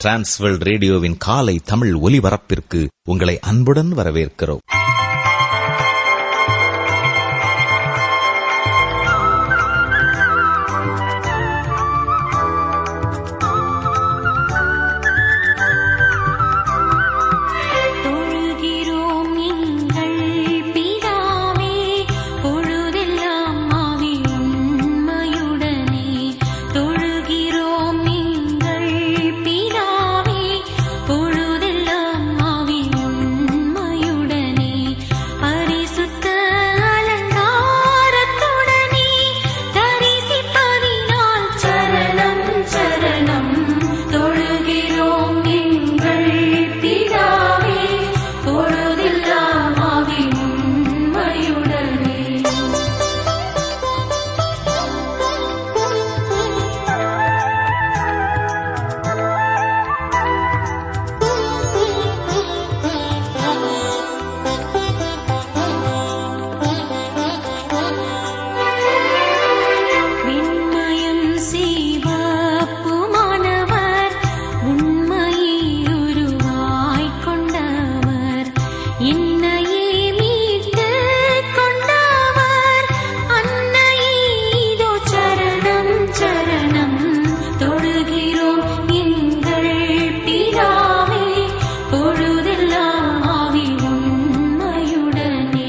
Transworld ரேடியோவின் காலை தமிழ் ஒலிபரப்பிற்கு உங்களை அன்புடன் வரவேற்கிறோம் தொழுகிறோம் எங்கள் பிதாவே பொழுதெல்லாம் ஆவி உண்மையுடனே தொழுகிறோம் எங்கள் பிதாவே பொழுதெல்லாம் ஆவி உண்மையுடனே பரிசுத்த அலங்காரத்துடனே தரிசிப்பதினால் சரணம் சரணம் தொழுகிறோம் எங்கள் பிதாவே பொழுதெல்லாம் ஆவி உண்மையுடனே விண்மயம் சிவப்புமானவர் உண்மையை உருவாய்க் கொண்டவர் என்னையே மீட்டுக் கொண்டவர் அன்னையே இதோ சரணம் சரணம் தொழுகிறோம் எங்கள் பிதாவே பொழுதெல்லாம் ஆவி உண்மையுடனே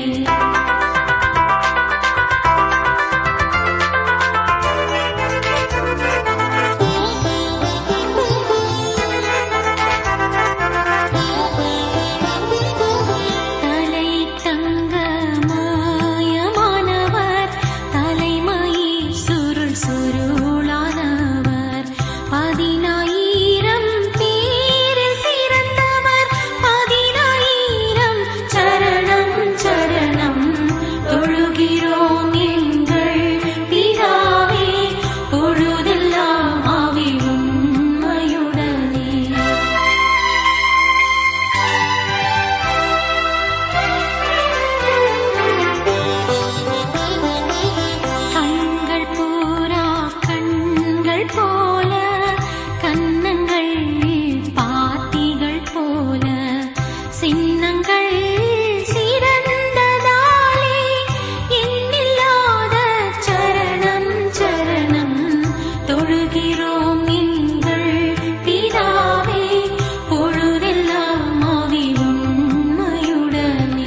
தலை தங்க மாயமானவர் தலைமயிர் சுருள் சுருளானவர் பதினாயிரம் பேரில் சிறந்தவர் பதினாயிரம் சரணம் சரணம் தொழுகிறோம் எங்கள் பிதாவே பொழுதெல்லாம் ஆவி உண்மையுடனே கண்கள் பூரா கண்கள் போல கன்னங்கள் பாத்திகள் போல சின்னங்கள் சிறந்ததாலே எண்ணில்லாத சரணம் சரணம் தொழுகிறோம் எங்கள் பிதாவே பொழுதெல்லாம் ஆவி உண்மையுடனே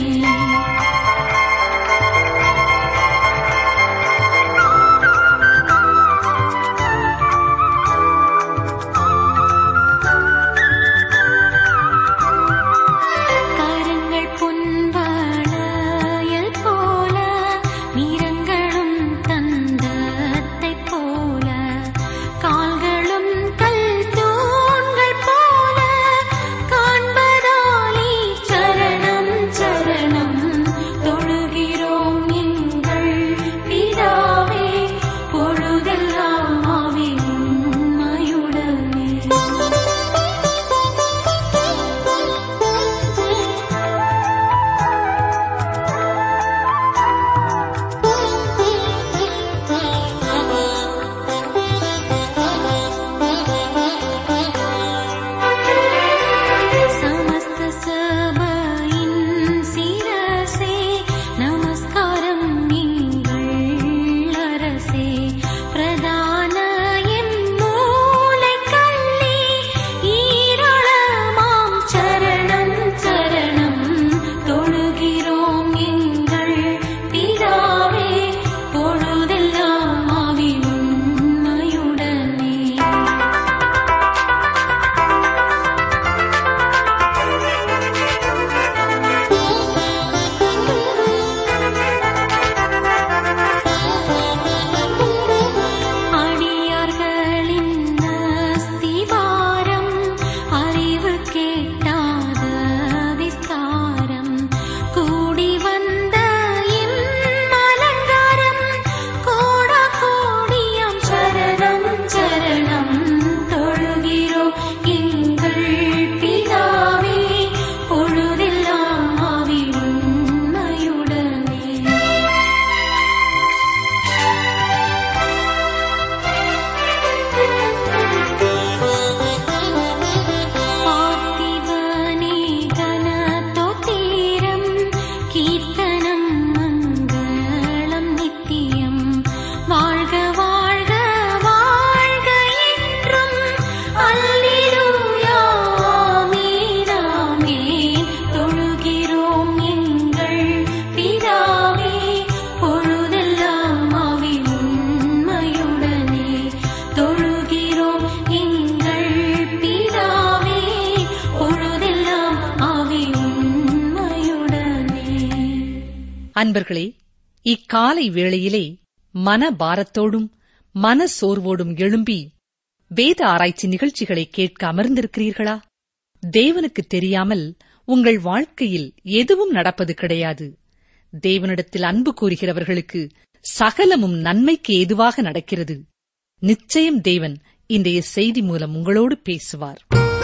அன்பர்களே இக்காலை வேளையிலே மன பாரத்தோடும் மன சோர்வோடும் எழும்பி வேத ஆராய்ச்சி நிகழ்ச்சிகளை கேட்க அமர்ந்திருக்கிறீர்களா தேவனுக்கு தெரியாமல் உங்கள் வாழ்க்கையில் எதுவும் நடப்பது கிடையாது தேவனிடத்தில் அன்பு கூறுகிறவர்களுக்கு சகலமும் நன்மைக்கு ஏதுவாக நடக்கிறது நிச்சயம் தேவன் இன்றைய செய்தி மூலம் உங்களோடு பேசுவார்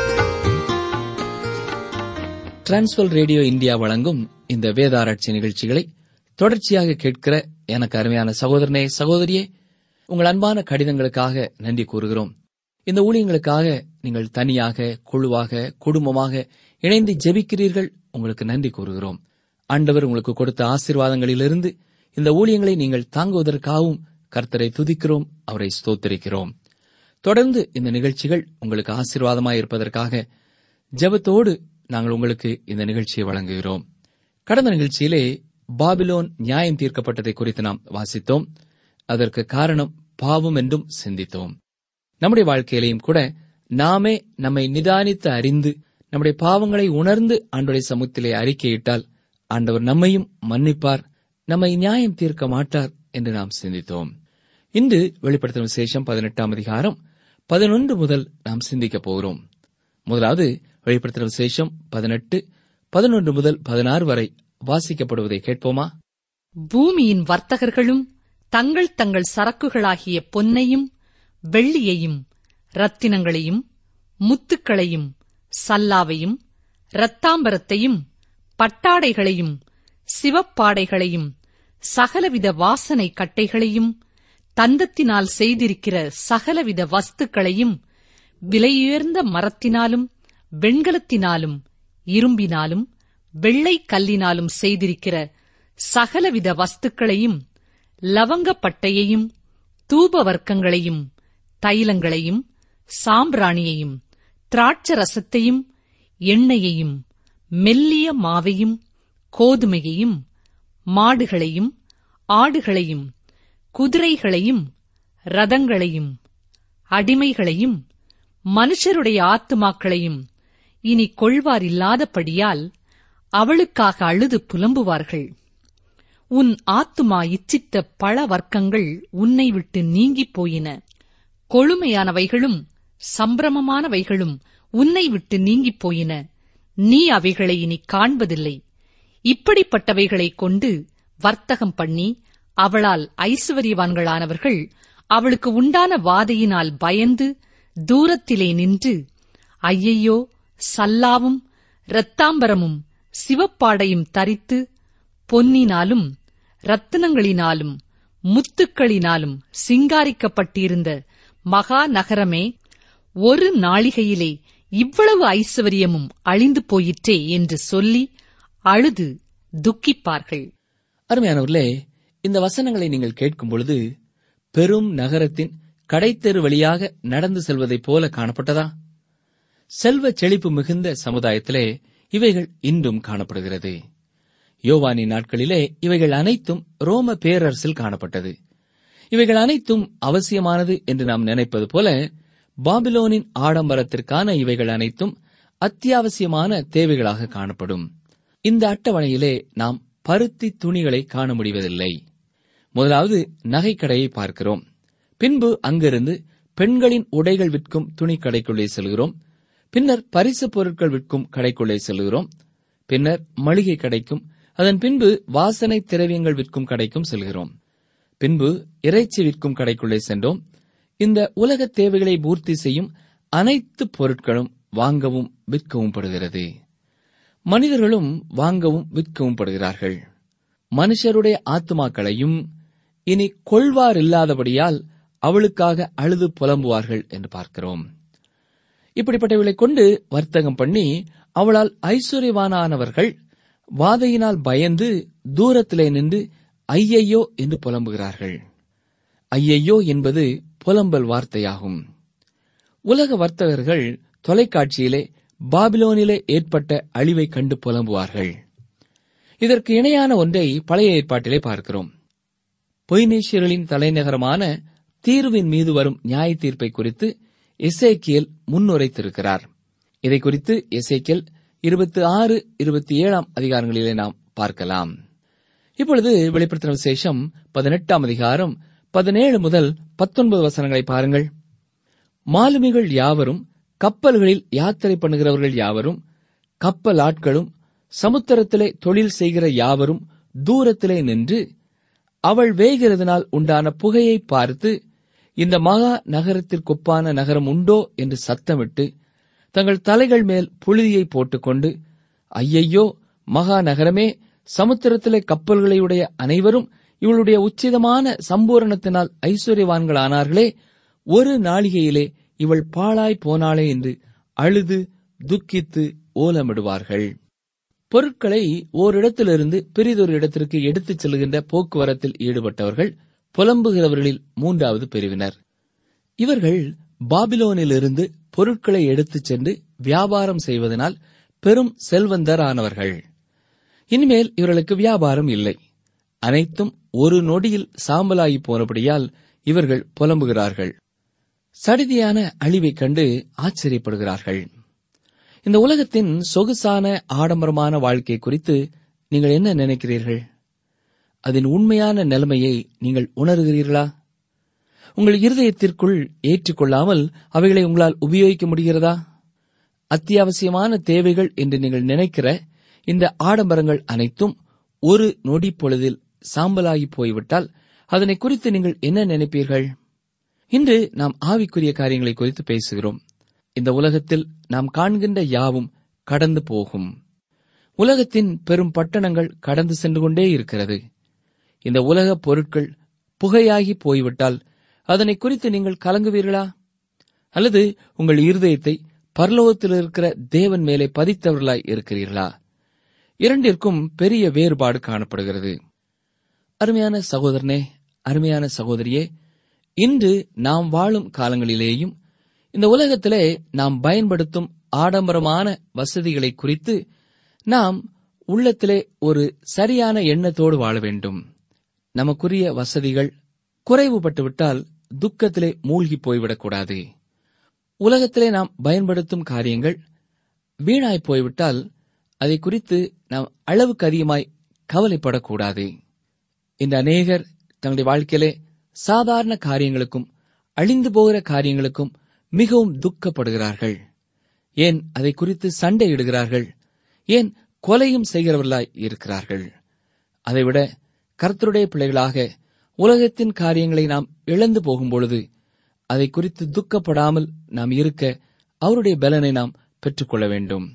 டிரான்ஸ்வல் ரேடியோ இந்தியா வழங்கும் இந்த வேதாராய்ச்சி நிகழ்ச்சிகளை தொடர்ச்சியாக கேட்கிற எனக்கு அருமையான சகோதரனே சகோதரியே உங்கள் அன்பான கடிதங்களுக்காக நன்றி கூறுகிறோம் இந்த ஊழியங்களுக்காக நீங்கள் தனியாக குழுவாக குடும்பமாக இணைந்து ஜெபிக்கிறீர்கள் உங்களுக்கு நன்றி கூறுகிறோம் ஆண்டவர் உங்களுக்கு கொடுத்த ஆசீர்வாதங்களிலிருந்து இந்த ஊழியங்களை நீங்கள் தாங்குவதற்காகவும் கர்த்தரை துதிக்கிறோம் அவரை ஸ்தோத்திரிக்கிறோம் தொடர்ந்து இந்த நிகழ்ச்சிகள் உங்களுக்கு ஆசீர்வாதமாய் இருப்பதற்காக ஜெபத்தோடு நாங்கள் உங்களுக்கு இந்த நிகழ்ச்சியை வழங்குகிறோம் கடந்த நிகழ்ச்சியிலே பாபிலோன் நியாயம் தீர்க்கப்பட்டதை குறித்து நாம் வாசித்தோம் அதற்கு காரணம் பாவம் என்றும் சிந்தித்தோம் நம்முடைய வாழ்க்கையிலையும் கூட நாமே நம்மை நிதானித்து அறிந்து நம்முடைய பாவங்களை உணர்ந்து ஆண்டுடைய சமூகத்திலே அறிக்கையிட்டால் ஆண்டவர் நம்மையும் மன்னிப்பார் நம்மை நியாயம் தீர்க்க மாட்டார் என்று நாம் சிந்தித்தோம் இன்று வெளிப்படுத்தும் விசேஷம் பதினெட்டாம் அதிகாரம் பதினொன்று முதல் நாம் சிந்திக்கப் போகிறோம் முதலாவது வெளிப்படுத்தும் விசேஷம் பதினெட்டு பதினொன்று முதல் பதினாறு வரை வாசிக்கப்படுவதை கேட்போமா பூமியின் வர்த்தகர்களும் தங்கள் தங்கள் சரக்குகளாகிய பொன்னையும் வெள்ளியையும் ரத்தினங்களையும் முத்துக்களையும் சல்லாவையும் இரத்தாம்பரத்தையும் பட்டாடைகளையும் சிவப்பாடைகளையும் சகலவித வாசனை கட்டைகளையும் தந்தத்தினால் செய்திருக்கிற சகலவித வஸ்துக்களையும் விலையுயர்ந்த மரத்தினாலும் வெண்கலத்தினாலும் இரும்பினாலும் வெள்ளை கல்லினாலும் செய்திருக்கிற சகலவித வஸ்துக்களையும் லவங்கப்பட்டையையும் தூப வர்க்கங்களையும் தைலங்களையும் சாம்பிராணியையும் திராட்சரசத்தையும் எண்ணெயையும் மெல்லிய மாவையும் கோதுமையையும் மாடுகளையும் ஆடுகளையும் குதிரைகளையும் ரதங்களையும் அடிமைகளையும் மனுஷருடைய ஆத்துமாக்களையும் இனி கொள்வார் இல்லாதபடியால் அவளுக்காக அழுது புலம்புவார்கள் உன் ஆத்துமா இச்சித்த பல வர்க்கங்கள் உன்னை விட்டு நீங்கிப் போயின கொழுமையானவைகளும் சம்பிரமமானவைகளும் உன்னை விட்டு நீங்கிப் போயின நீ அவைகளை இனி காண்பதில்லை இப்படிப்பட்டவைகளைக் கொண்டு வர்த்தகம் பண்ணி அவளால் ஐசுவரியவான்களானவர்கள் அவளுக்கு உண்டான வாதையினால் பயந்து தூரத்திலே நின்று ஐயையோ சல்லாவும் இரத்தாம்பரமும் சிவப்பாடையும் தரித்து பொன்னினாலும் ரத்தினங்களினாலும் முத்துக்களினாலும் சிங்காரிக்கப்பட்டிருந்த மகா நகரமே ஒரு நாளிகையிலே இவ்வளவு ஐஸ்வர்யமும் அழிந்து போயிற்றே என்று சொல்லி அழுது துக்கிப்பார்கள் அருமையானவர்களே இந்த வசனங்களை நீங்கள் கேட்கும் பொழுது பெரும் நகரத்தின் கடைத்தெரு வழியாக நடந்து செல்வதைப் போல காணப்பட்டதா செல்வ செழிப்பு மிகுந்த சமுதாயத்திலே இவைகள் இன்றும் காணப்படுகிறது யோவானின் நாட்களிலே இவைகள் அனைத்தும் ரோம பேரரசில் காணப்பட்டது இவைகள் அனைத்தும் அவசியமானது என்று நாம் நினைப்பது போல பாபிலோனின் ஆடம்பரத்திற்கான இவைகள் அனைத்தும் அத்தியாவசியமான தேவைகளாக காணப்படும் இந்த அட்டவணையிலே நாம் பருத்தி துணிகளை காண முடிவதில்லை முதலாவது நகைக்கடையை பார்க்கிறோம் பின்பு அங்கிருந்து பெண்களின் உடைகள் விற்கும் துணி கடைக்குள்ளே செல்கிறோம் பின்னர் பரிசு பொருட்கள் விற்கும் கடைக்குள்ளே செல்கிறோம் பின்னர் மளிகை கடைக்கும் அதன் பின்பு வாசனை திரவியங்கள் விற்கும் கடைக்கும் செல்கிறோம் பின்பு இறைச்சி விற்கும் கடைக்குள்ளே சென்றோம் இந்த உலக தேவைகளை பூர்த்தி செய்யும் அனைத்து பொருட்களும் வாங்கவும் விற்கவும் படுகிறது மனிதர்களும் வாங்கவும் விற்கவும் படுகிறார்கள் மனுஷருடைய ஆத்துமாக்களையும் இனி கொள்வார் இல்லாதபடியால் அவளுக்காக அழுது புலம்புவார்கள் என்று பார்க்கிறோம் இப்படிப்பட்டவர்களை கொண்டு வர்த்தகம் பண்ணி அவளால் ஐஸ்வர்யவானானவர்கள் வாதையினால் பயந்து தூரத்திலே நின்று ஐயையோ என்று புலம்புகிறார்கள் ஐயையோ என்பது புலம்பல் வார்த்தையாகும் உலக வர்த்தகர்கள் தொலைக்காட்சியிலே பாபிலோனிலே ஏற்பட்ட அழிவை கண்டு புலம்புவார்கள் இதற்கு இணையான ஒன்றை பழைய ஏற்பாட்டிலே பார்க்கிறோம் பொய்னேஷியர்களின் தலைநகரமான தீர்வின் மீது வரும் நியாய தீர்ப்பை குறித்து எசேக்கியல் முன்னுரைத்திருக்கிறார் இதை குறித்து எசேக்கியல் இருபத்தி ஆறு இருபத்தி ஏழாம் அதிகாரங்களிலே நாம் பார்க்கலாம் இப்பொழுது வெளிப்படுத்தின விசேஷம் பதினெட்டாம் அதிகாரம் பதினேழு முதல் பத்தொன்பது வசனங்களை பாருங்கள் மாலுமிகள் யாவரும் கப்பல்களில் யாத்திரை பண்ணுகிறவர்கள் யாவரும் கப்பல் ஆட்களும் சமுத்திரத்திலே தொழில் செய்கிற யாவரும் தூரத்திலே நின்று அவள் வேகிறதுனால் உண்டான புகையை பார்த்து இந்த மகா நகரத்திற்கொப்பான நகரம் உண்டோ என்று சத்தமிட்டு தங்கள் தலைகள் மேல் புழுதியை போட்டுக்கொண்டு ஐயையோ மகா நகரமே சமுத்திரத்திலே கப்பல்களை உடைய அனைவரும் இவளுடைய உச்சிதமான சம்பூரணத்தினால் ஐஸ்வர்யவான்களானார்களே ஒரு நாளிகையிலே இவள் பாழாய் போனாளே என்று அழுது துக்கித்து ஓலமிடுவார்கள் பொருட்களை ஓரிடத்திலிருந்து பிரிதொரு இடத்திற்கு எடுத்துச் செல்கின்ற போக்குவரத்தில் ஈடுபட்டவர்கள் புலம்புகிறவர்களில் மூன்றாவது பிரிவினர் இவர்கள் பாபிலோனிலிருந்து பொருட்களை எடுத்துச் சென்று வியாபாரம் செய்வதனால் பெரும் செல்வந்தரானவர்கள் இனிமேல் இவர்களுக்கு வியாபாரம் இல்லை அனைத்தும் ஒரு நொடியில் சாம்பலாகி போனபடியால் இவர்கள் புலம்புகிறார்கள் சடிதியான அழிவைக் கண்டு ஆச்சரியப்படுகிறார்கள் இந்த உலகத்தின் சொகுசான ஆடம்பரமான வாழ்க்கை குறித்து நீங்கள் என்ன நினைக்கிறீர்கள் அதன் உண்மையான நிலைமையை நீங்கள் உணர்கிறீர்களா உங்கள் இருதயத்திற்குள் ஏற்றுக்கொள்ளாமல் அவைகளை உங்களால் உபயோகிக்க முடிகிறதா அத்தியாவசியமான தேவைகள் என்று நீங்கள் நினைக்கிற இந்த ஆடம்பரங்கள் அனைத்தும் ஒரு நொடி பொழுதில் சாம்பலாகி போய்விட்டால் அதனை குறித்து நீங்கள் என்ன நினைப்பீர்கள் இன்று நாம் ஆவிக்குரிய காரியங்களை குறித்து பேசுகிறோம் இந்த உலகத்தில் நாம் காண்கின்ற யாவும் கடந்து போகும் உலகத்தின் பெரும் பட்டணங்கள் கடந்து சென்று கொண்டே இருக்கிறது இந்த உலகப் பொருட்கள் புகையாகி போய்விட்டால் அதனை குறித்து நீங்கள் கலங்குவீர்களா அல்லது உங்கள் இருதயத்தை பரலோகத்தில் இருக்கிற தேவன் மேலே பதித்தவர்களாய் இருக்கிறீர்களா இரண்டிற்கும் பெரிய வேறுபாடு காணப்படுகிறது அருமையான சகோதரனே அருமையான சகோதரியே இன்று நாம் வாழும் காலங்களிலேயும் இந்த உலகத்திலே நாம் பயன்படுத்தும் ஆடம்பரமான வசதிகளை குறித்து நாம் உள்ளத்திலே ஒரு சரியான எண்ணத்தோடு வாழ வேண்டும் நமக்குரிய வசதிகள் குறைவுபட்டுவிட்டால் துக்கத்திலே மூழ்கி போய்விடக்கூடாது உலகத்திலே நாம் பயன்படுத்தும் காரியங்கள் வீணாய் போய்விட்டால் அதை குறித்து நாம் அளவுக்கு அதிகமாய் கவலைப்படக்கூடாது இந்த அநேகர் தங்களுடைய வாழ்க்கையிலே சாதாரண காரியங்களுக்கும் அழிந்து போகிற காரியங்களுக்கும் மிகவும் துக்கப்படுகிறார்கள் ஏன் அதை குறித்து சண்டையிடுகிறார்கள் ஏன் கொலையும் செய்கிறவர்களாய் இருக்கிறார்கள் அதைவிட கர்த்தருடைய பிள்ளைகளாக உலகத்தின் காரியங்களை நாம் இழந்து போகும்பொழுது அதை குறித்து துக்கப்படாமல் நாம் இருக்க அவருடைய பலனை நாம் பெற்றுக்கொள்ள வேண்டும்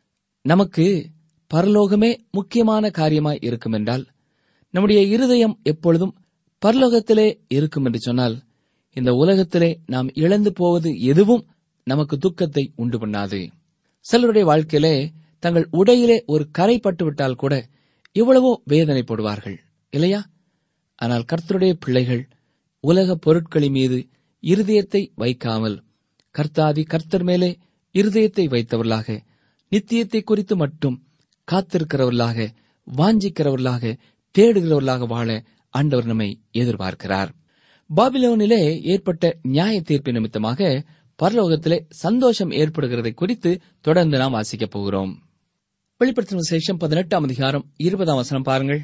நமக்கு பரலோகமே முக்கியமான காரியமாய் இருக்கும் என்றால் நம்முடைய இருதயம் எப்பொழுதும் பரலோகத்திலே இருக்கும் என்று சொன்னால் இந்த உலகத்திலே நாம் இழந்து போவது எதுவும் நமக்கு துக்கத்தை உண்டு பண்ணாது சிலருடைய வாழ்க்கையிலே தங்கள் உடையிலே ஒரு கரை பட்டுவிட்டால் கூட எவ்வளவோ வேதனைப்படுவார்கள் இல்லையா ஆனால் கர்த்தருடைய பிள்ளைகள் உலக பொருட்களின் மீது இருதயத்தை வைக்காமல் கர்த்தாதி கர்த்தர் மேலே இருதயத்தை வைத்தவர்களாக நித்தியத்தை குறித்து மட்டும் காத்திருக்கிறவர்களாக வாஞ்சிக்கிறவர்களாக தேடுகிறவர்களாக வாழ ஆண்டவர் நம்மை எதிர்பார்க்கிறார் பாபிலோனிலே ஏற்பட்ட நியாய தீர்ப்பு நிமித்தமாக பரலோகத்திலே சந்தோஷம் ஏற்படுகிறதை குறித்து தொடர்ந்து நாம் வாசிக்கப் போகிறோம் வெளிப்படுத்தின விசேஷம் பதினெட்டாம் அதிகாரம் இருபதாம் வசனம் பாருங்கள்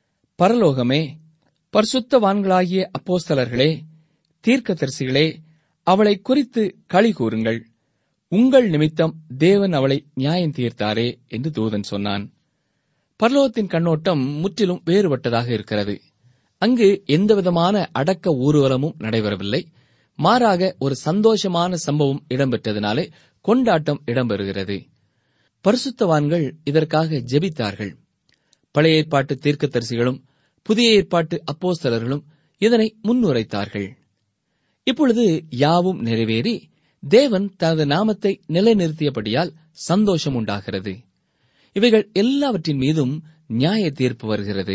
பரலோகமே பரிசுத்தவான்களாகிய அப்போஸ்தலர்களே தீர்க்கதரிசிகளே அவளை குறித்து களி கூறுங்கள் உங்கள் நிமித்தம் தேவன் அவளை நியாயம் தீர்த்தாரே என்று தூதன் சொன்னான் பரலோகத்தின் கண்ணோட்டம் முற்றிலும் வேறுபட்டதாக இருக்கிறது அங்கு எந்தவிதமான அடக்க ஊர்வலமும் நடைபெறவில்லை மாறாக ஒரு சந்தோஷமான சம்பவம் இடம்பெற்றதினாலே கொண்டாட்டம் இடம்பெறுகிறது பரிசுத்தவான்கள் இதற்காக ஜெபித்தார்கள் பழைய ஏற்பாட்டு தீர்க்கதரிசிகளும் புதிய ஏற்பாட்டு அப்போஸ்தலர்களும் இதனை முன்னுரைத்தார்கள் இப்பொழுது யாவும் நிறைவேறி தேவன் தனது நாமத்தை நிலைநிறுத்தியபடியால் சந்தோஷம் உண்டாகிறது இவைகள் எல்லாவற்றின் மீதும் நியாய தீர்ப்பு வருகிறது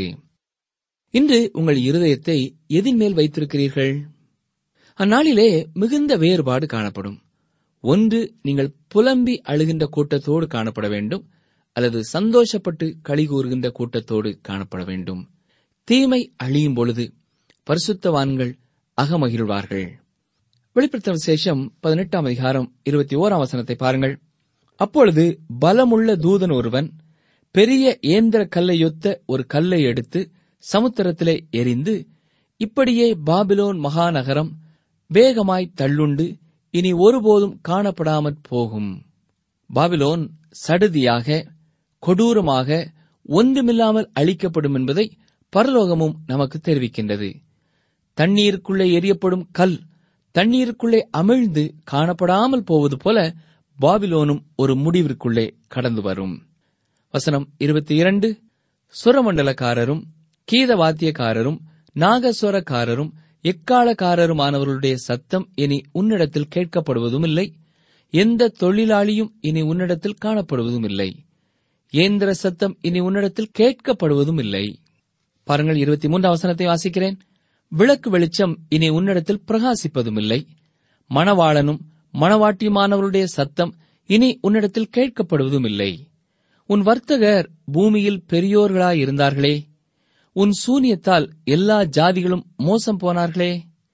இன்று உங்கள் இருதயத்தை எதின் மேல் வைத்திருக்கிறீர்கள் அந்நாளிலே மிகுந்த வேறுபாடு காணப்படும் ஒன்று நீங்கள் புலம்பி அழுகின்ற கூட்டத்தோடு காணப்பட வேண்டும் அல்லது சந்தோஷப்பட்டு களி கூறுகின்ற கூட்டத்தோடு காணப்பட வேண்டும் தீமை அழியும் பொழுது பரிசுத்தவான்கள் அகமகிழ்வார்கள் வெளிப்படுத்த விசேஷம் பதினெட்டாம் அதிகாரம் இருபத்தி ஓராம் வசனத்தை பாருங்கள் அப்பொழுது பலமுள்ள தூதன் ஒருவன் பெரிய ஏந்திர கல்லையொத்த ஒரு கல்லை எடுத்து சமுத்திரத்திலே எரிந்து இப்படியே பாபிலோன் மகாநகரம் வேகமாய் தள்ளுண்டு இனி ஒருபோதும் காணப்படாமற் போகும் பாபிலோன் சடுதியாக கொடூரமாக ஒன்றுமில்லாமல் அழிக்கப்படும் என்பதை பரலோகமும் நமக்கு தெரிவிக்கின்றது தண்ணீருக்குள்ளே எரியப்படும் கல் தண்ணீருக்குள்ளே அமிழ்ந்து காணப்படாமல் போவது போல பாபிலோனும் ஒரு முடிவிற்குள்ளே கடந்து வரும் வசனம் இருபத்தி இரண்டு சுரமண்டலக்காரரும் கீதவாத்தியக்காரரும் நாகஸ்வரக்காரரும் எக்காலக்காரருமானவர்களுடைய சத்தம் இனி உன்னிடத்தில் கேட்கப்படுவதும் இல்லை எந்த தொழிலாளியும் இனி உன்னிடத்தில் காணப்படுவதும் இல்லை இயந்திர சத்தம் இனி உன்னிடத்தில் கேட்கப்படுவதும் இல்லை பாருங்கள் இருபத்தி மூன்றாம் வசனத்தை வாசிக்கிறேன் விளக்கு வெளிச்சம் இனி உன்னிடத்தில் பிரகாசிப்பதும் இல்லை மணவாளனும் மணவாட்டியுமானவருடைய சத்தம் இனி உன்னிடத்தில் கேட்கப்படுவதும் இல்லை உன் வர்த்தகர் பூமியில் பெரியோர்களாயிருந்தார்களே உன் சூனியத்தால் எல்லா ஜாதிகளும் மோசம் போனார்களே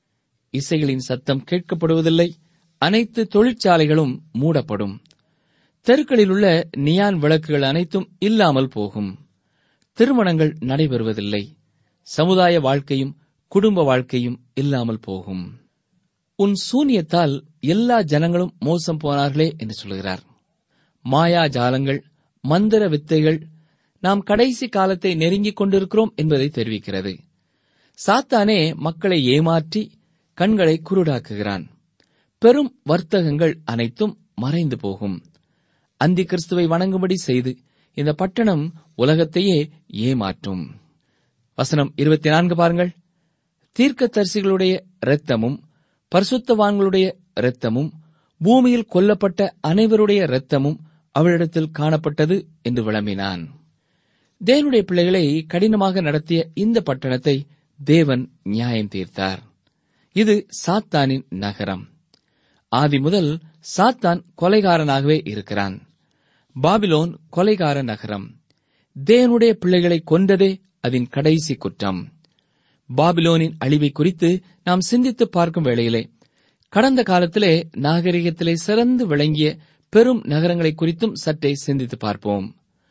இசைகளின் சத்தம் கேட்கப்படுவதில்லை அனைத்து தொழிற்சாலைகளும் மூடப்படும் தெருக்களில் உள்ள நியான் விளக்குகள் அனைத்தும் இல்லாமல் போகும் திருமணங்கள் நடைபெறுவதில்லை சமுதாய வாழ்க்கையும் குடும்ப வாழ்க்கையும் இல்லாமல் போகும் உன் சூனியத்தால் எல்லா ஜனங்களும் மோசம் போனார்களே என்று சொல்கிறார் மாயா ஜாலங்கள் மந்திர வித்தைகள் நாம் கடைசி காலத்தை நெருங்கிக் கொண்டிருக்கிறோம் என்பதை தெரிவிக்கிறது சாத்தானே மக்களை ஏமாற்றி கண்களை குருடாக்குகிறான் பெரும் வர்த்தகங்கள் அனைத்தும் மறைந்து போகும் அந்தி கிறிஸ்துவை வணங்கும்படி செய்து இந்த பட்டணம் உலகத்தையே ஏமாற்றும் வசனம் இருபத்தி நான்கு பாருங்கள் தீர்க்கதரிசிகளுடைய இரத்தமும் பரிசுத்தவான்களுடைய இரத்தமும் பூமியில் கொல்லப்பட்ட அனைவருடைய இரத்தமும் அவளிடத்தில் காணப்பட்டது என்று விளம்பினான் தேவனுடைய பிள்ளைகளை கடினமாக நடத்திய இந்த பட்டணத்தை தேவன் நியாயம் தீர்த்தார் இது சாத்தானின் நகரம் ஆதி முதல் சாத்தான் கொலைகாரனாகவே இருக்கிறான் பாபிலோன் கொலைகார நகரம் தேவனுடைய பிள்ளைகளை கொன்றதே அதன் கடைசி குற்றம் பாபிலோனின் அழிவை குறித்து நாம் சிந்தித்து பார்க்கும் வேளையிலே கடந்த காலத்திலே நாகரிகத்திலே சிறந்து விளங்கிய பெரும் நகரங்களை குறித்தும் சற்றே சிந்தித்து பார்ப்போம்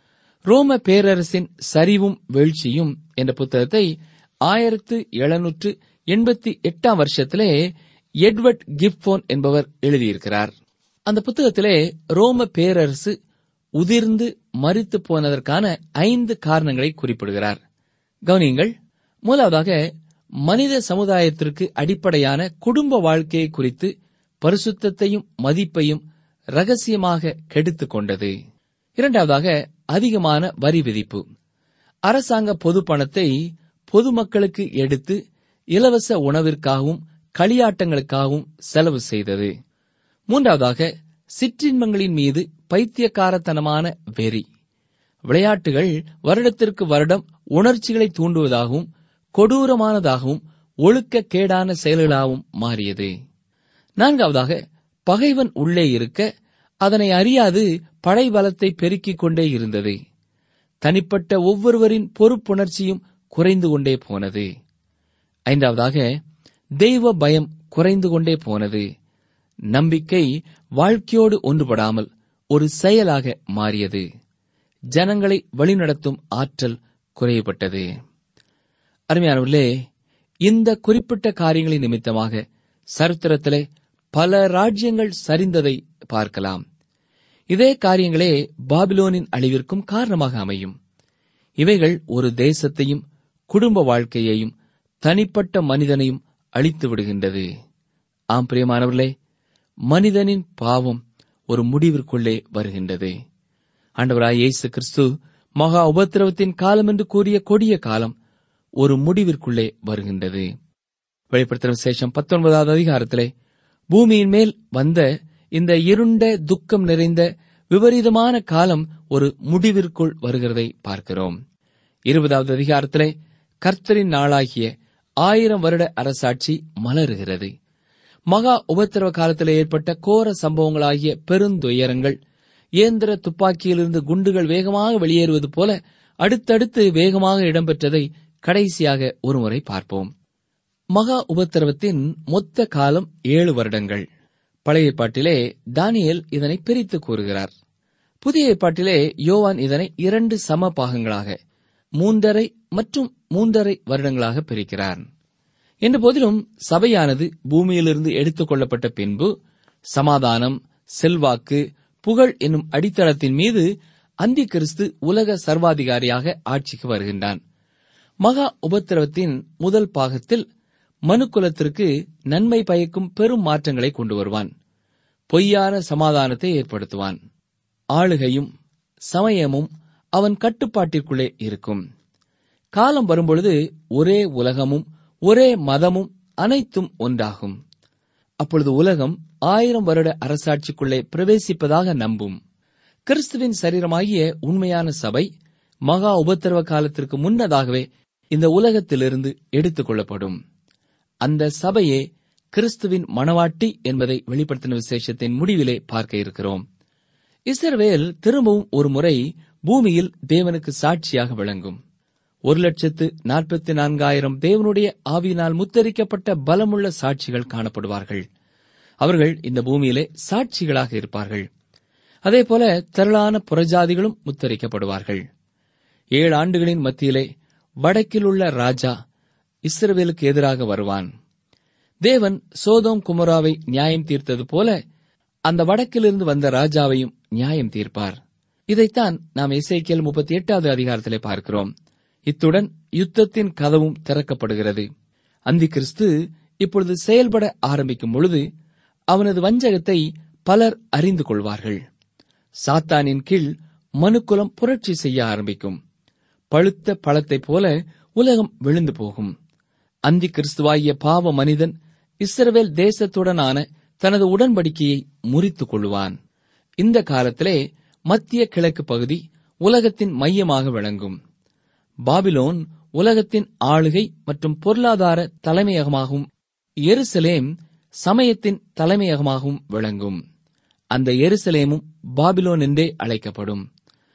ரோம பேரரசின் சரிவும் வீழ்ச்சியும் என்ற புத்தகத்தை ஆயிரத்து எழுநூற்று எண்பத்தி எட்டாம் வருஷத்திலே எட்வர்ட் கிப்போன் என்பவர் எழுதியிருக்கிறார் அந்த புத்தகத்திலே ரோம பேரரசு உதிர்ந்து மறித்து போனதற்கான ஐந்து காரணங்களை குறிப்பிடுகிறார் கவனியுங்கள் முதலாவதாக மனித சமுதாயத்திற்கு அடிப்படையான குடும்ப வாழ்க்கையை குறித்து பரிசுத்தத்தையும் மதிப்பையும் ரகசியமாக கெடுத்துக் கொண்டது இரண்டாவதாக அதிகமான வரி விதிப்பு அரசாங்க பொது பணத்தை பொதுமக்களுக்கு எடுத்து இலவச உணவிற்காகவும் களியாட்டங்களுக்காகவும் செலவு செய்தது மூன்றாவதாக சிற்றின்பங்களின் மீது பைத்தியக்காரத்தனமான வெறி விளையாட்டுகள் வருடத்திற்கு வருடம் உணர்ச்சிகளை தூண்டுவதாகவும் கொடூரமானதாகவும் ஒழுக்கக்கேடான செயல்களாகவும் மாறியது நான்காவதாக பகைவன் உள்ளே இருக்க அதனை அறியாது படைபலத்தை பெருக்கிக் கொண்டே இருந்தது தனிப்பட்ட ஒவ்வொருவரின் பொறுப்புணர்ச்சியும் குறைந்து கொண்டே போனது ஐந்தாவதாக தெய்வ பயம் குறைந்து கொண்டே போனது நம்பிக்கை வாழ்க்கையோடு ஒன்றுபடாமல் ஒரு செயலாக மாறியது ஜனங்களை வழிநடத்தும் ஆற்றல் குறையப்பட்டது அருமையானவர்களே இந்த குறிப்பிட்ட காரியங்களின் நிமித்தமாக சரித்திரத்திலே பல ராஜ்யங்கள் சரிந்ததை பார்க்கலாம் இதே காரியங்களே பாபிலோனின் அழிவிற்கும் காரணமாக அமையும் இவைகள் ஒரு தேசத்தையும் குடும்ப வாழ்க்கையையும் தனிப்பட்ட மனிதனையும் அழித்து விடுகின்றது ஆம் பிரியமானவர்களே மனிதனின் பாவம் ஒரு முடிவிற்குள்ளே வருகின்றது ஆண்டவராய் இயேசு கிறிஸ்து மகா உபத்திரவத்தின் காலம் என்று கூறிய கொடிய காலம் ஒரு முடிவிற்குள்ளே வருகின்றது வெளிப்படுத்தின சேஷம் பத்தொன்பதாவது அதிகாரத்திலே பூமியின் மேல் வந்த இந்த இருண்ட துக்கம் நிறைந்த விபரீதமான காலம் ஒரு முடிவிற்குள் வருகிறதை பார்க்கிறோம் இருபதாவது அதிகாரத்திலே கர்த்தரின் நாளாகிய ஆயிரம் வருட அரசாட்சி மலருகிறது மகா உபத்திரவ காலத்தில் ஏற்பட்ட கோர சம்பவங்களாகிய பெருந்துயரங்கள் இயந்திர துப்பாக்கியிலிருந்து குண்டுகள் வேகமாக வெளியேறுவது போல அடுத்தடுத்து வேகமாக இடம்பெற்றதை கடைசியாக ஒருமுறை பார்ப்போம் மகா உபத்திரவத்தின் மொத்த காலம் ஏழு வருடங்கள் பழைய ஏற்பாட்டிலே தானியேல் இதனை பிரித்து கூறுகிறார் புதிய ஏற்பாட்டிலே யோவான் இதனை இரண்டு சம பாகங்களாக மூன்றரை மற்றும் மூன்றரை வருடங்களாக பிரிக்கிறார் என்ற போதிலும் சபையானது பூமியிலிருந்து எடுத்துக் கொள்ளப்பட்ட பின்பு சமாதானம் செல்வாக்கு புகழ் என்னும் அடித்தளத்தின் மீது அந்தி கிறிஸ்து உலக சர்வாதிகாரியாக ஆட்சிக்கு வருகின்றான் மகா உபத்திரவத்தின் முதல் பாகத்தில் மனுக்குலத்திற்கு நன்மை பயக்கும் பெரும் மாற்றங்களை கொண்டு வருவான் பொய்யான சமாதானத்தை ஏற்படுத்துவான் ஆளுகையும் சமயமும் அவன் கட்டுப்பாட்டிற்குள்ளே இருக்கும் காலம் வரும்பொழுது ஒரே உலகமும் ஒரே மதமும் அனைத்தும் ஒன்றாகும் அப்பொழுது உலகம் ஆயிரம் வருட அரசாட்சிக்குள்ளே பிரவேசிப்பதாக நம்பும் கிறிஸ்துவின் சரீரமாகிய உண்மையான சபை மகா உபத்திரவ காலத்திற்கு முன்னதாகவே இந்த உலகத்திலிருந்து எடுத்துக் கொள்ளப்படும் அந்த சபையே கிறிஸ்துவின் மணவாட்டி என்பதை வெளிப்படுத்தின விசேஷத்தின் முடிவிலே பார்க்க இருக்கிறோம் இஸ்ரவேல் திரும்பவும் ஒரு முறை பூமியில் தேவனுக்கு சாட்சியாக விளங்கும் ஒரு லட்சத்து நாற்பத்தி நான்காயிரம் தேவனுடைய ஆவியினால் முத்தரிக்கப்பட்ட பலமுள்ள சாட்சிகள் காணப்படுவார்கள் அவர்கள் இந்த பூமியிலே சாட்சிகளாக இருப்பார்கள் அதேபோல திரளான புறஜாதிகளும் முத்தரிக்கப்படுவார்கள் ஏழு ஆண்டுகளின் மத்தியிலே வடக்கில் உள்ள ராஜா இஸ்ரவேலுக்கு எதிராக வருவான் தேவன் சோதோம் குமராவை நியாயம் தீர்த்தது போல அந்த வடக்கிலிருந்து வந்த ராஜாவையும் நியாயம் தீர்ப்பார் இதைத்தான் நாம் இசைக்கியல் முப்பத்தி எட்டாவது அதிகாரத்திலே பார்க்கிறோம் இத்துடன் யுத்தத்தின் கதவும் திறக்கப்படுகிறது அந்தி கிறிஸ்து இப்பொழுது செயல்பட ஆரம்பிக்கும் பொழுது அவனது வஞ்சகத்தை பலர் அறிந்து கொள்வார்கள் சாத்தானின் கீழ் மனுக்குலம் புரட்சி செய்ய ஆரம்பிக்கும் பழுத்த பழத்தைப் போல உலகம் விழுந்து போகும் அந்தி கிறிஸ்துவாகிய பாவ மனிதன் இஸ்ரவேல் தேசத்துடனான தனது உடன்படிக்கையை முறித்துக் கொள்வான் இந்த காலத்திலே மத்திய கிழக்கு பகுதி உலகத்தின் மையமாக விளங்கும் பாபிலோன் உலகத்தின் ஆளுகை மற்றும் பொருளாதார தலைமையகமாகவும் எருசலேம் சமயத்தின் தலைமையகமாகவும் விளங்கும் அந்த எருசலேமும் பாபிலோன் என்றே அழைக்கப்படும்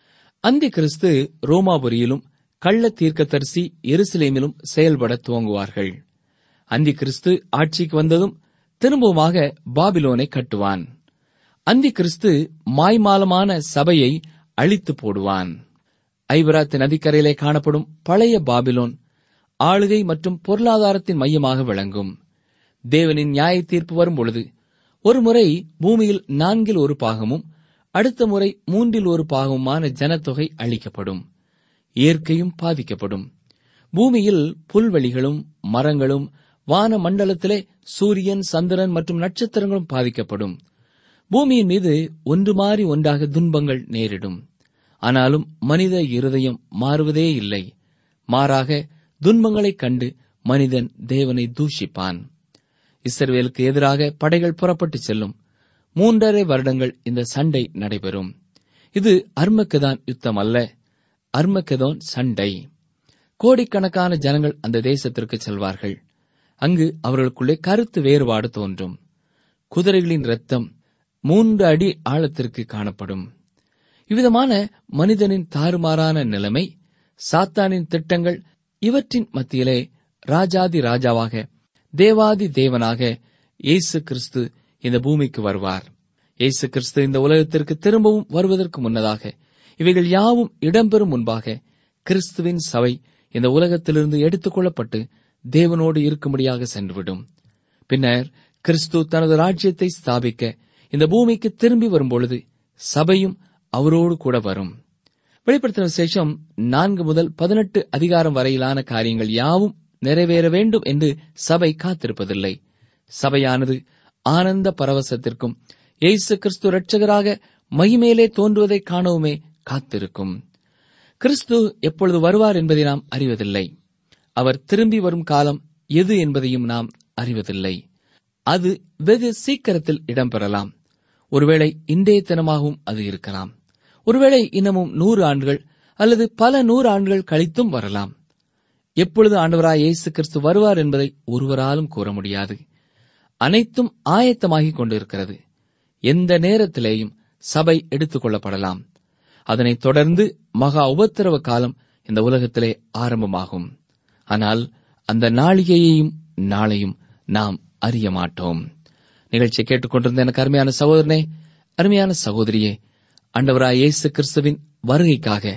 அந்தி கிறிஸ்து ரோமாபுரியிலும் கள்ள தீர்க்கதரிசி எருசலேமிலும் செயல்பட துவங்குவார்கள் அந்தி கிறிஸ்து ஆட்சிக்கு வந்ததும் திரும்பவுமாக பாபிலோனை கட்டுவான் அந்தி கிறிஸ்து மாய்மாலமான சபையை அழித்து போடுவான் ஐவராத்து நதிக்கரையிலே காணப்படும் பழைய பாபிலோன் ஆளுகை மற்றும் பொருளாதாரத்தின் மையமாக விளங்கும் தேவனின் நியாய தீர்ப்பு வரும் பொழுது ஒருமுறை பூமியில் நான்கில் ஒரு பாகமும் அடுத்த முறை மூன்றில் ஒரு பாகமுமான ஜனத்தொகை அளிக்கப்படும் இயற்கையும் பாதிக்கப்படும் பூமியில் புல்வெளிகளும் மரங்களும் வான மண்டலத்திலே சூரியன் சந்திரன் மற்றும் நட்சத்திரங்களும் பாதிக்கப்படும் பூமியின் மீது ஒன்று மாறி ஒன்றாக துன்பங்கள் நேரிடும் ஆனாலும் மனித இருதயம் மாறுவதே இல்லை மாறாக துன்பங்களைக் கண்டு மனிதன் தேவனை தூஷிப்பான் இஸ்ரவேலுக்கு எதிராக படைகள் புறப்பட்டு செல்லும் மூன்றரை வருடங்கள் இந்த சண்டை நடைபெறும் இது அர்மக்கதான் யுத்தம் அல்ல அர்மக்கதோன் சண்டை கோடிக்கணக்கான ஜனங்கள் அந்த தேசத்திற்கு செல்வார்கள் அங்கு அவர்களுக்குள்ளே கருத்து வேறுபாடு தோன்றும் குதிரைகளின் இரத்தம் மூன்று அடி ஆழத்திற்கு காணப்படும் இவ்விதமான மனிதனின் தாறுமாறான நிலைமை சாத்தானின் திட்டங்கள் இவற்றின் மத்தியிலே ராஜாதி ராஜாவாக தேவாதி தேவனாக இயேசு கிறிஸ்து இந்த பூமிக்கு வருவார் இயேசு கிறிஸ்து இந்த உலகத்திற்கு திரும்பவும் வருவதற்கு முன்னதாக இவைகள் யாவும் இடம்பெறும் முன்பாக கிறிஸ்துவின் சபை இந்த உலகத்திலிருந்து எடுத்துக் கொள்ளப்பட்டு தேவனோடு இருக்கும்படியாக சென்றுவிடும் பின்னர் கிறிஸ்து தனது ராஜ்யத்தை ஸ்தாபிக்க இந்த பூமிக்கு திரும்பி வரும்பொழுது சபையும் அவரோடு கூட வரும் வெளிப்படுத்தின விசேஷம் நான்கு முதல் பதினெட்டு அதிகாரம் வரையிலான காரியங்கள் யாவும் நிறைவேற வேண்டும் என்று சபை காத்திருப்பதில்லை சபையானது ஆனந்த பரவசத்திற்கும் இயேசு கிறிஸ்து இரட்சகராக மகிமேலே தோன்றுவதை காணவுமே காத்திருக்கும் கிறிஸ்து எப்பொழுது வருவார் என்பதை நாம் அறிவதில்லை அவர் திரும்பி வரும் காலம் எது என்பதையும் நாம் அறிவதில்லை அது வெகு சீக்கிரத்தில் இடம்பெறலாம் ஒருவேளை இன்றைய தினமாகவும் அது இருக்கலாம் ஒருவேளை இன்னமும் நூறு ஆண்டுகள் அல்லது பல நூறு ஆண்டுகள் கழித்தும் வரலாம் எப்பொழுது ஆண்டவராய் இயேசு கிறிஸ்து வருவார் என்பதை ஒருவராலும் கூற முடியாது அனைத்தும் ஆயத்தமாகிக் கொண்டிருக்கிறது எந்த நேரத்திலேயும் சபை எடுத்துக் கொள்ளப்படலாம் அதனைத் தொடர்ந்து மகா உபத்திரவ காலம் இந்த உலகத்திலே ஆரம்பமாகும் ஆனால் அந்த நாளிகையையும் நாளையும் நாம் அறிய மாட்டோம் நிகழ்ச்சியை கேட்டுக்கொண்டிருந்த எனக்கு அருமையான சகோதரனே அருமையான சகோதரியே ஆண்டவராய் இயேசு கிறிஸ்துவின் வருகைக்காக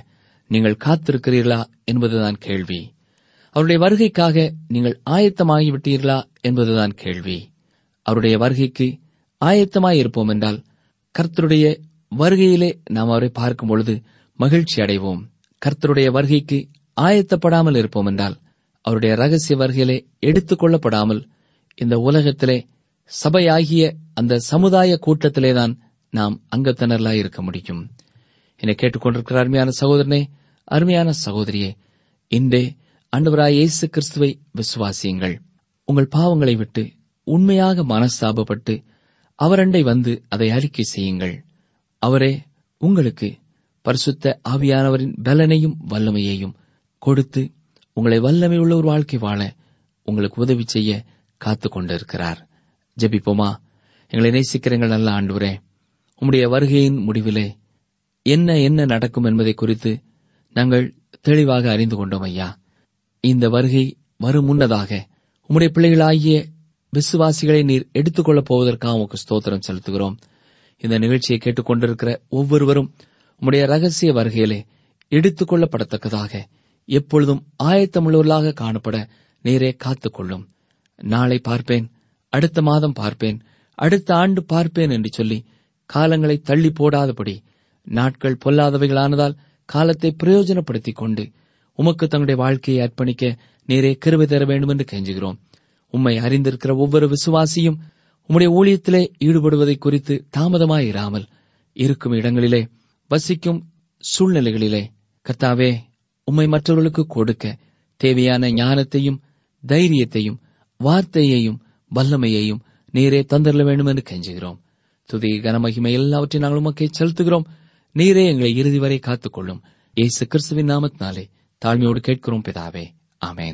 நீங்கள் காத்திருக்கிறீர்களா என்பதுதான் கேள்வி அவருடைய வருகைக்காக நீங்கள் ஆயத்தமாகிவிட்டீர்களா என்பதுதான் கேள்வி அவருடைய வருகைக்கு ஆயத்தமாய் இருப்போம் என்றால் கர்த்தருடைய வருகையிலே நாம் அவரை பார்க்கும் பொழுது மகிழ்ச்சி அடைவோம் கர்த்தருடைய வருகைக்கு ஆயத்தப்படாமல் இருப்போம் என்றால் அவருடைய ரகசிய வருகையிலே எடுத்துக் கொள்ளப்படாமல் இந்த உலகத்திலே சபையாகிய அந்த சமுதாய கூட்டத்திலேதான் நாம் அங்கத்தினர்களாய் இருக்க முடியும் என்னை கேட்டுக்கொண்டிருக்கிற அருமையான சகோதரனே அருமையான சகோதரியே இன்றே ஆண்டவராய் இயேசு கிறிஸ்துவை விசுவாசியுங்கள் உங்கள் பாவங்களை விட்டு உண்மையாக மனஸ்தாபப்பட்டு அவரண்டை வந்து அதை அறிக்கை செய்யுங்கள் அவரே உங்களுக்கு பரிசுத்த ஆவியானவரின் பலனையும் வல்லமையையும் கொடுத்து உங்களை வல்லமை உள்ள ஒரு வாழ்க்கை வாழ உங்களுக்கு உதவி செய்ய காத்துக் கொண்டிருக்கிறார் ஜெபிப்போமா எங்களை நேசிக்கிற எங்கள் நல்ல ஆண்டவரே உம்முடைய வருகையின் முடிவிலே என்ன என்ன நடக்கும் என்பதை குறித்து நாங்கள் தெளிவாக அறிந்து கொண்டோம் ஐயா இந்த வருகை வரும் முன்னதாக உம்முடைய பிள்ளைகளாகிய விசுவாசிகளை நீர் எடுத்துக்கொள்ளப் போவதற்காக உமக்கு ஸ்தோத்திரம் செலுத்துகிறோம் இந்த நிகழ்ச்சியை கேட்டுக்கொண்டிருக்கிற ஒவ்வொருவரும் உம்முடைய ரகசிய வருகையிலே எடுத்துக் கொள்ளப்படத்தக்கதாக எப்பொழுதும் ஆயத்தமுள்ளவர்களாக காணப்பட நீரே காத்துக்கொள்ளும் நாளை பார்ப்பேன் அடுத்த மாதம் பார்ப்பேன் அடுத்த ஆண்டு பார்ப்பேன் என்று சொல்லி காலங்களை தள்ளி போடாதபடி நாட்கள் பொல்லாதவைகளானதால் காலத்தை பிரயோஜனப்படுத்திக் கொண்டு உமக்கு தங்களுடைய வாழ்க்கையை அர்ப்பணிக்க நீரே கிருபை தர வேண்டும் என்று கெஞ்சுகிறோம் உம்மை அறிந்திருக்கிற ஒவ்வொரு விசுவாசியும் உம்முடைய ஊழியத்திலே ஈடுபடுவதை குறித்து தாமதமாயிராமல் இருக்கும் இடங்களிலே வசிக்கும் சூழ்நிலைகளிலே கர்த்தாவே உம்மை மற்றவர்களுக்கு கொடுக்க தேவையான ஞானத்தையும் தைரியத்தையும் வார்த்தையையும் வல்லமையையும் நீரே தந்தரல வேண்டும் என்று கெஞ்சுகிறோம் துதி கனமகிமை எல்லாவற்றையும் நாங்கள் உமக்கே செலுத்துகிறோம் நீரே எங்களை இறுதி வரை காத்துக்கொள்ளும் இயேசு கிறிஸ்துவின் நாமத்தினாலே தாழ்மையோடு கேட்கிறோம் பிதாவே ஆமென்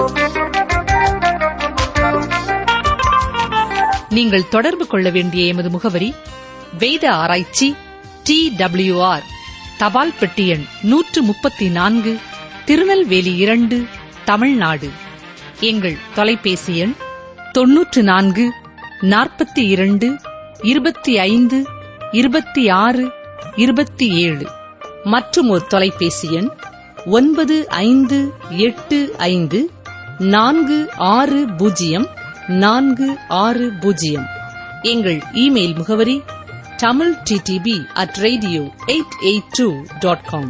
நீங்கள் தொடர்பு கொள்ள வேண்டிய எமது முகவரி வேத ஆராய்ச்சி டி ஆர் தபால் பெட்டி எண் நூற்று முப்பத்தி நான்கு திருநெல்வேலி இரண்டு தமிழ்நாடு எங்கள் தொலைபேசி எண் தொன்னூற்று நான்கு நாற்பத்தி இரண்டு இருபத்தி ஐந்து இருபத்தி ஆறு இருபத்தி ஏழு மற்றும் ஒரு தொலைபேசி எண் ஒன்பது ஐந்து எட்டு ஐந்து நான்கு ஆறு பூஜ்ஜியம் நான்கு ஆறு பூஜ்ஜியம் எங்கள் இமெயில் முகவரி Tamil DTP at radio eight eight two dot com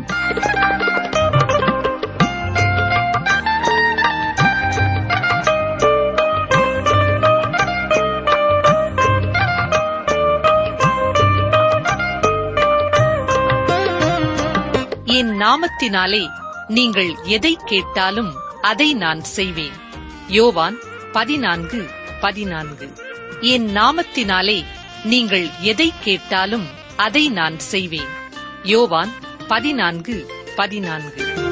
என் நாமத்தினாலே நீங்கள் எதை கேட்டாலும் அதை நான் செய்வேன் யோவான் பதினான்கு பதினான்கு என் நாமத்தினாலே நீங்கள் எதை கேட்டாலும் அதை நான் செய்வேன் யோவான் பதினான்கு பதினான்கு